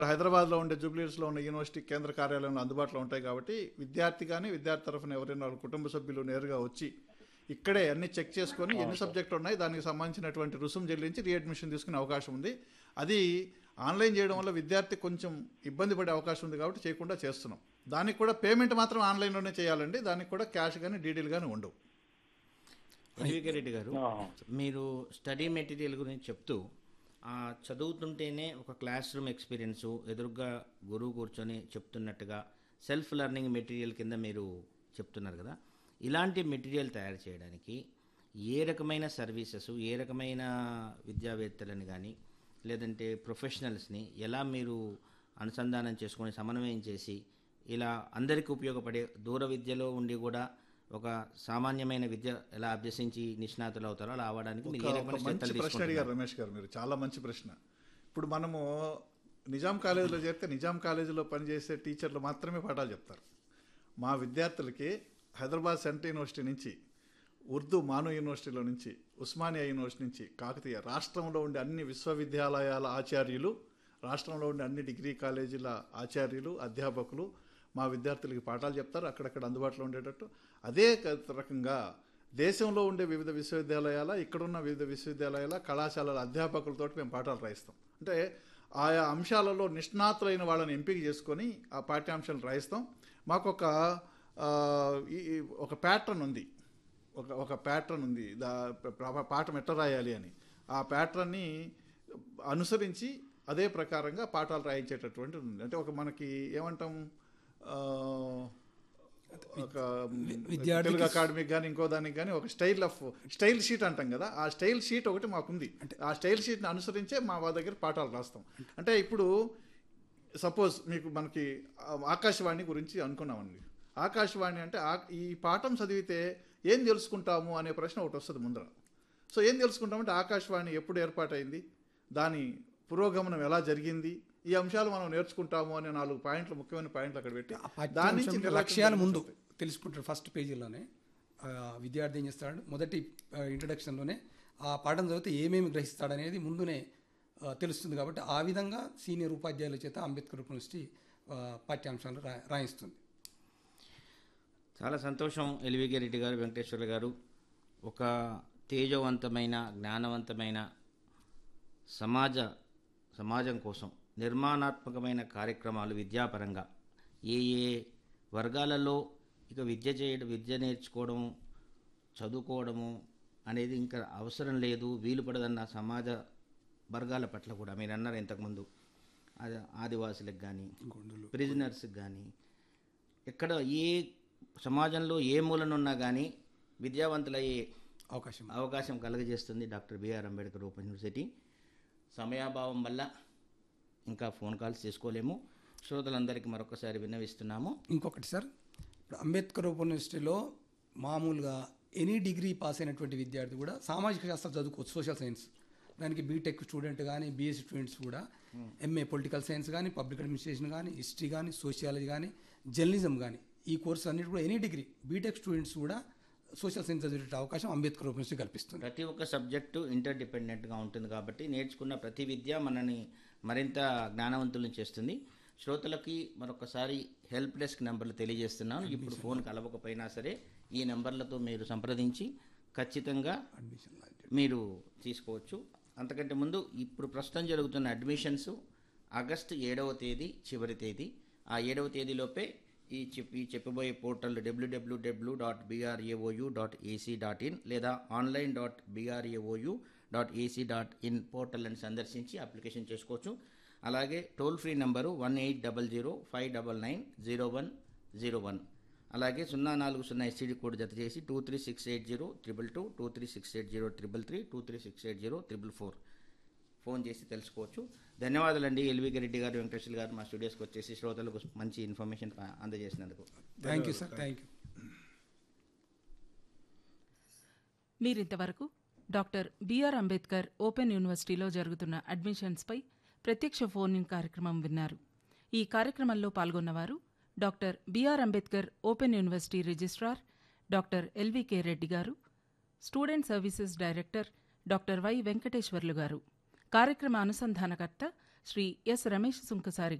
హైదరాబాద్లో ఉండే జూబ్లీస్లో ఉన్న యూనివర్సిటీ కేంద్ర కార్యాలయంలో అందుబాటులో ఉంటాయి కాబట్టి విద్యార్థి కానీ విద్యార్థి తరఫున ఎవరైనా వాళ్ళ కుటుంబ సభ్యులు నేరుగా వచ్చి ఇక్కడే అన్ని చెక్ చేసుకొని ఎన్ని సబ్జెక్టులు ఉన్నాయి దానికి సంబంధించినటువంటి రుసుము చెల్లించి రీఅడ్మిషన్ తీసుకునే అవకాశం ఉంది అది ఆన్లైన్ చేయడం వల్ల విద్యార్థి కొంచెం ఇబ్బంది పడే అవకాశం ఉంది కాబట్టి చేయకుండా చేస్తున్నాం దానికి కూడా పేమెంట్ మాత్రం ఆన్లైన్లోనే చేయాలండి దానికి కూడా క్యాష్ కానీ డీడీలు కానీ ఉండవు ఎల్వికే రెడ్డి గారు ఆ. మీరు స్టడీ మెటీరియల్ గురించి చెప్తూ ఆ, చదువుతుంటేనే ఒక క్లాస్ రూమ్ ఎక్స్పీరియన్స్ ఎదురుగా గురువు కూర్చొని చెప్తున్నట్టుగా సెల్ఫ్ లెర్నింగ్ మెటీరియల్ కింద మీరు చెప్తున్నారు కదా ఇలాంటి మెటీరియల్ తయారు చేయడానికి ఏ రకమైన సర్వీసెస్ ఏ రకమైన విద్యావేత్తలని కానీ లేదంటే ప్రొఫెషనల్స్ని ఎలా మీరు అనుసంధానం చేసుకొని సమన్వయం చేసి ఇలా అందరికీ ఉపయోగపడే దూర విద్యలో ఉండి కూడా ఒక సామాన్యమైన విద్య ఎలా అభ్యసించి నిష్ణాతులు అవుతారో అలా అవ్వడానికి మీరు ఏ ఒక రకమైన మంచి శ్రద్ధలు ప్రశ్న తీసుకుంటున్నారు అడిగారు రమేష్ గారు మీరు చాలా మంచి ప్రశ్న ఇప్పుడు మనము నిజాం కాలేజీలో చేరితే నిజాం కాలేజీలో పనిచేసే టీచర్లు మాత్రమే పాఠాలు చెప్తారు మా విద్యార్థులకి హైదరాబాద్ సెంట్రల్ యూనివర్సిటీ నుంచి ఉర్దూ మాను యూనివర్సిటీలో నుంచి ఉస్మానియా యూనివర్సిటీ నుంచి కాకతీయ రాష్ట్రంలో ఉండే అన్ని విశ్వవిద్యాలయాల ఆచార్యులు రాష్ట్రంలో ఉండే అన్ని డిగ్రీ కాలేజీల ఆచార్యులు అధ్యాపకులు మా విద్యార్థులకి పాఠాలు చెప్తారు అక్కడక్కడ అందుబాటులో ఉండేటట్టు అదే క- రకంగా దేశంలో ఉండే వివిధ విశ్వవిద్యాలయాల ఇక్కడున్న వివిధ విశ్వవిద్యాలయాల కళాశాలల అధ్యాపకులతో మేము పాఠాలు రాయిస్తాం అంటే ఆయా అంశాలలో నిష్ణాతులైన వాళ్ళని ఎంపిక చేసుకొని ఆ పాఠ్యాంశాలు రాయిస్తాం మాకు ఒక ఆ, ఈ- ఈ ఒక ప్యాటర్న్ ఉంది ఒక ఒక ప్యాటర్న్ ఉంది దా ప- పాఠం ఎట్లా రాయాలి అని ఆ ప్యాటర్న్ని అనుసరించి అదే ప్రకారంగా పాఠాలు రాయించేటటువంటి ఉంది అంటే ఒక మనకి ఏమంటాం ఆ, ఒక విద్యార్థికి- తెలుగు అకాడమీకి కానీ ఇంకో దానికి కానీ ఒక స్టైల్ ఆఫ్ స్టైల్ షీట్ అంటాం కదా ఆ స్టైల్ షీట్ ఒకటి మాకుంది ఆ స్టైల్ షీట్ని అనుసరించే మా వాళ్ళ దగ్గర పాఠాలు రాస్తాం అంటే ఇప్పుడు సపోజ్ మీకు మనకి ఆ, ఆకాశవాణి గురించి అనుకున్నామండి ఆకాశవాణి అంటే ఆ- ఈ పాఠం చదివితే ఏం తెలుసుకుంటాము అనే ప్రశ్న ఒకటి వస్తుంది ముందర సో ఏం తెలుసుకుంటామంటే ఆకాశవాణి ఎప్పుడు ఏర్పాటైంది దాని పురోగమనం ఎలా జరిగింది ఈ అంశాలు మనం నేర్చుకుంటాము అనే నాలుగు పాయింట్లు ముఖ్యమైన పాయింట్లు అక్కడ పెట్టి ఆ దాని నుంచి పాఠ్యాంశం నిర్లక్ష్యం లక్ష్యాలు ముందు జరుగుతుంది. తెలుసుకుంటారు ఫస్ట్ పేజీలోనే ఆ, విద్యార్థి ఏం చేస్తాడు మొదటి ఇంట్రడక్షన్లోనే ఆ పాఠం చదివితే ఏమేమి గ్రహిస్తాడు అనేది ముందునే ఆ, తెలుస్తుంది కాబట్టి ఆ విధంగా సీనియర్ ఉపాధ్యాయుల చేత అంబేద్కర్ యూనివర్సిటీ ఆ, పాఠ్యాంశాలు రా రాయిస్తుంది చాలా సంతోషం ఎల్వికే రెడ్డి గారు వెంకటేశ్వర్లు గారు ఒక తేజవంతమైన జ్ఞానవంతమైన సమాజ సమాజం కోసం నిర్మాణాత్మకమైన కార్యక్రమాలు విద్యాపరంగా ఏ ఏ వర్గాలలో ఇక విద్య చేయడం విద్య నేర్చుకోవడం చదువుకోవడము అనేది ఇంకా అవసరం లేదు వీలు పడదన్న సమాజ వర్గాల పట్ల కూడా మీరు అన్నారు ఇంతకుముందు అది ఆదివాసులకు కానీ ప్రిజనర్స్కి కానీ ఎక్కడ ఏ సమాజంలో ఏ మూలనున్నా కానీ విద్యావంతులయ్యే అవకాశం అవకాశం కలుగజేస్తుంది doctor BR Ambedkar open university సమయాభావం వల్ల ఇంకా ఫోన్ కాల్స్ చేసుకోలేము శ్రోతలందరికీ మరొకసారి విన్నవిస్తున్నాము ఇంకొకటి సార్ ఇప్పుడు అంబేద్కర్ ఓపెన్ యూనివర్సిటీలో మామూలుగా ఎనీ డిగ్రీ పాస్ అయినటువంటి విద్యార్థి కూడా సామాజిక శాస్త్రం చదువుకోవచ్చు సోషల్ సైన్స్ దానికి బీటెక్ స్టూడెంట్ కానీ బీఎస్సీ స్టూడెంట్స్ కూడా ఎంఏ పొలిటికల్ సైన్స్ కానీ పబ్లిక్ అడ్మినిస్ట్రేషన్ కానీ హిస్టరీ కానీ సోషియాలజీ కానీ జర్నలిజం కానీ ఈ కోర్సు అన్నిటి కూడా ఎనీ డిగ్రీ బీటెక్ స్టూడెంట్స్ కూడా సోషల్ సైన్స్ చదివే అవకాశం అంబేద్కర్ ఓపెన్ యూనివర్సిటీ కల్పిస్తుంది ప్రతి ఒక్క సబ్జెక్టు ఇంటర్ డిపెండెంట్గా ఉంటుంది కాబట్టి నేర్చుకున్న ప్రతి విద్య మనని మరింత జ్ఞానవంతులను చేస్తుంది శ్రోతలకి మరొకసారి హెల్ప్ డెస్క్ నెంబర్లు తెలియజేస్తున్నాను ఇప్పుడు ఫోన్ కలవకపోయినా సరే ఈ నెంబర్లతో మీరు సంప్రదించి ఖచ్చితంగా అడ్మిషన్ మీరు తీసుకోవచ్చు అంతకంటే ముందు ఇప్పుడు ప్రస్తుతం జరుగుతున్న అడ్మిషన్స్ ఆగస్టు ఏడవ తేదీ చివరి తేదీ ఆ ఏడవ తేదీలోపే ఈ చెప్పి ఈ చెప్పబోయే పోర్టల్ డబ్ల్యూడబ్ల్యూడబ్ల్యూ dot BRAOU dot ac dot in లేదా online dot BRAOU dot ac dot in పోర్టల్ని సందర్శించి అప్లికేషన్ చేసుకోవచ్చు అలాగే toll free number one eight double zero five double nine zero one zero one అలాగే సున్నా నాలుగు సున్నా ఎస్టీడీ కోడ్ జత చేసి two three six eight zero triple two two three six eight zero triple three two three six eight zero triple four phone చేసి తెలుసుకోవచ్చు ధన్యవాదాలండి LV Reddy గారు వెంకటేశ్వర గారు మా స్టూడియోస్కి వచ్చేసి శ్రోతలకు మంచి ఇన్ఫర్మేషన్ అందజేసినందుకు thank you sir thank you మీరింతవరకు డాక్టర్ బిఆర్ అంబేద్కర్ ఓపెన్ యూనివర్సిటీలో జరుగుతున్న అడ్మిషన్స్పై ప్రత్యక్ష ఫోన్ ఇన్ కార్యక్రమం విన్నారు ఈ కార్యక్రమంలో పాల్గొన్నవారు doctor BR Ambedkar open university registrar doctor LVK Reddy garu student services director doctor Y Venkateswarlu garu కార్యక్రమ అనుసంధానకర్త శ్రీ ఎస్ రమేష్ సుంకసారి